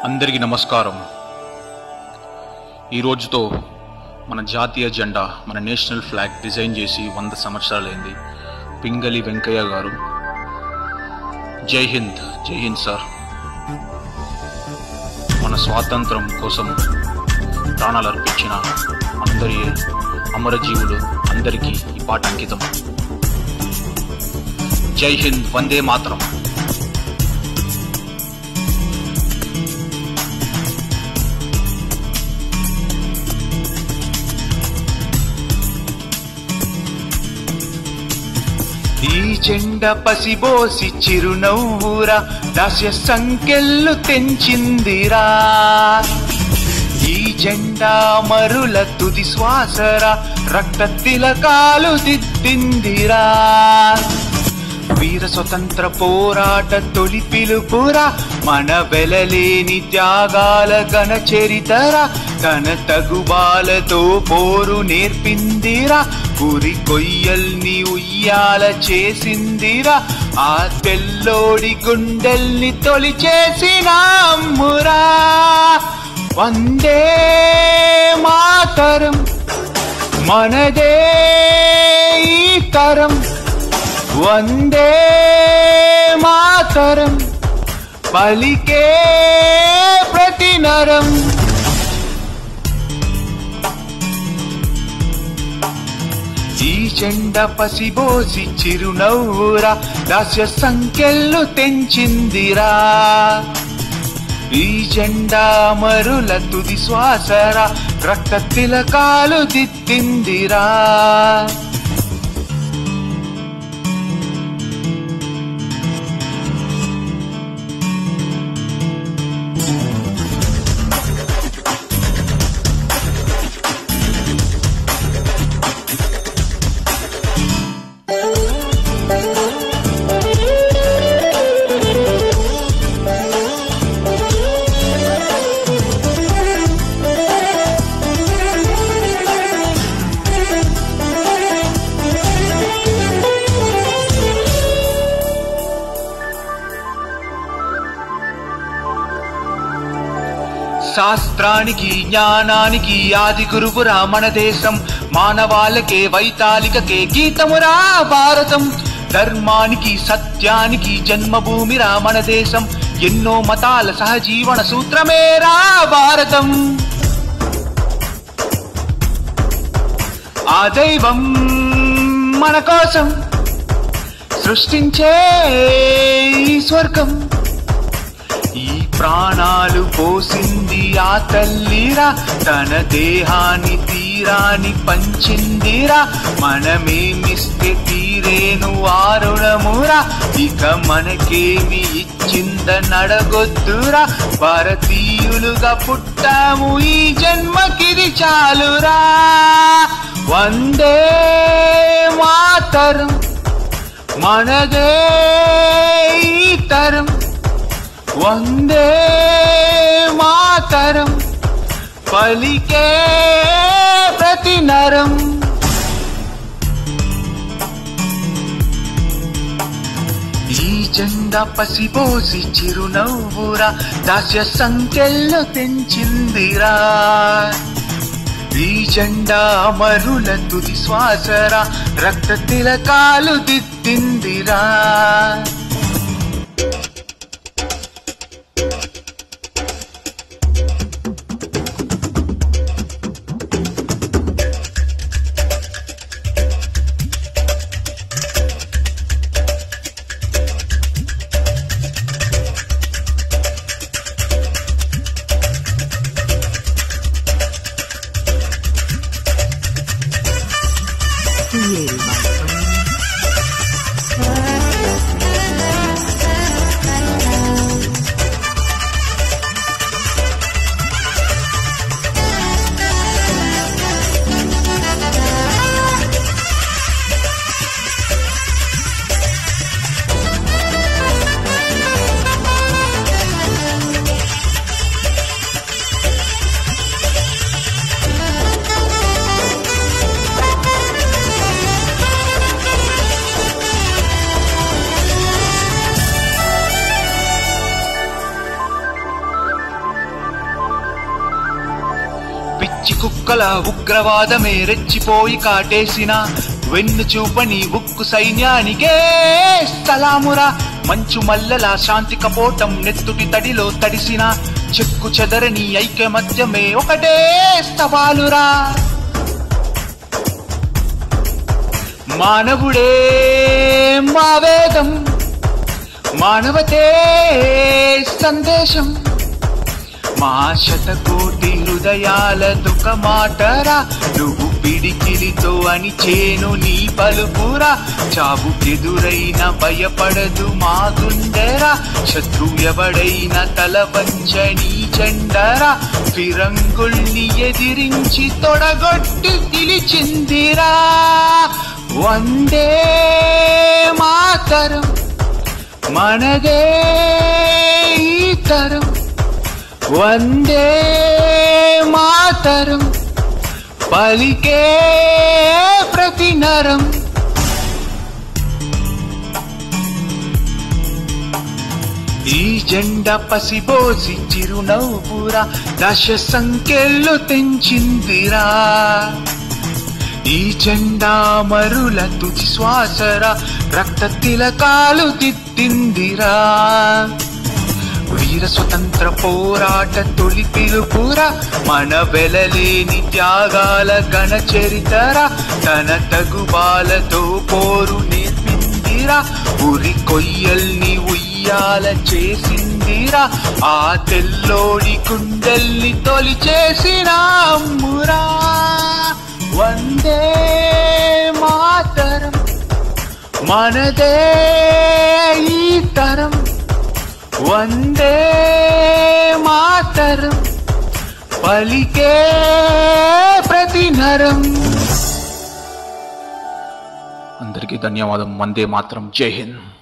అందరికీ నమస్కారం ఈ రోజుతో మన జాతీయ జెండా మన నేషనల్ ఫ్లాగ్ డిజైన్ చేసి వంద సంవత్సరాలైంది పింగళి వెంకయ్య గారు జై హింద్ జై హింద్ సార్ మన స్వాతంత్రం కోసం ప్రాణాలు అర్పించిన అందరి అమరజీవులు అందరికీ ఈ పాట అంకితం జై హింద్ వందే మాత్రం ఈ జెండ పసిబోసి చిరునవ్వురా దాస్య సంఖ్యలు తెంచిందిరా ఈ జెండా మరుల తుది శ్వాసరా రక్త తిలకాలు దిద్దిందిరా వీర స్వతంత్ర పోరాట తొలి పిలుపురా మన వెలలేని త్యాగాల ఘన చరితరా తన తగుబాలతో పోరు నేర్పిందిరా ఉరి కొయ్యల్ని ఉయ్యాల చేసిందిరా ఆ తెల్లోడి గుండెల్ని తొలి చేసిన అమ్మురా వందే మాతరం మనదే ఈ తరం వందే మాతరం పలికే ప్రతి నరం ఈ జెండ పసిబోసి చిరునవ్వురా దాస్య సంఖ్యలు తెంచిందిరా ఈ జెండా మరుల తుది శ్వాసరా రక్త తిలకాలు దిద్దిందిరా శాస్త్రానికి జ్ఞానానికి ఆది గురువురా మన దేశం మానవాళకే వైతాళికకే గీతమురా భారతం ధర్మానికి సత్యానికి జన్మభూమిరా మన దేశం ఎన్నో మతాల సహజీవన సూత్రమేరా భారతం ఆ దైవం మన కోసం సృష్టించే ఈ స్వర్గం ఈ ప్రాణాలు పోసింది ఆ తల్లిరా తన దేహాన్ని తీరాని పంచిందిరా మనమేమిస్తే తీరేను ఆరుణమురా ఇక మనకేమి ఇచ్చింద నడగొద్దురా భారతీయులుగా పుట్టాము ఈ జన్మకిది చాలురా వందే మాతరం మనదే ఈ తరం వందే మాతరం పలికే ప్రతి నరం ఈ జెండా పసిపోసి చిరునవ్వురా దాస్య సంఖ్యల్లో తెంచిందిరా ఈ జెండా అమరుల తుది శ్వాసరా రక్త తిలకాలు దిద్దిందిరా created by Frank. పిచ్చి కుక్కల ఉగ్రవాదమే రెచ్చిపోయి కాటేసిన వెన్ను చూపని ఉక్కు సైన్యానికే సలామురా మంచు మల్లెల శాంతి కపోటం నెత్తుటి తడిలో తడిసిన చెక్కు చెదరని ఐక్యమత్యమే ఒకటే సవాలురా మానవుడే మా వేదం మానవతే సందేశం మా శతకోటి హృదయాల దుఃఖ మాటరా నువ్వు పిడికిలితో అని చేను నీ పలుపురా చావుకెదురైన భయపడదు మా గుండెరా శత్రు ఎవడైనా తల వంచని చెండరా ఫిరంగుల్ని ఎదిరించి తొడగొట్టి నిలిచిందిరా వందే మాతరం మనదే ఈ తరం వందే మాతరం పలికే ప్రతి నరం ఈ జెండా పసిబోసి చిరునవ్వురా దశ సంఖ్యలు తెంచిందిరా ఈ జెండా మరుల తుది శ్వాసరా రక్త తిలకాలు దిద్దిందిరా వీర స్వతంత్ర పోరాట తొలి పిలుపురా మన వెలలేని త్యాగాల గణ చరితరా తన తగుబాలతో పోరు నేర్పిందిరా ఉరి కొయ్యల్ని ఉయ్యాల చేసిందిరా ఆ తెల్లోడి కుండల్ని తొలి చేసిన అమ్మురా వందే మాతరం మనదే ఈ తరం వందే మాతరం పలికే ప్రతి నరం అందరికీ ధన్యవాదం వందే మాత్రం జై హింద్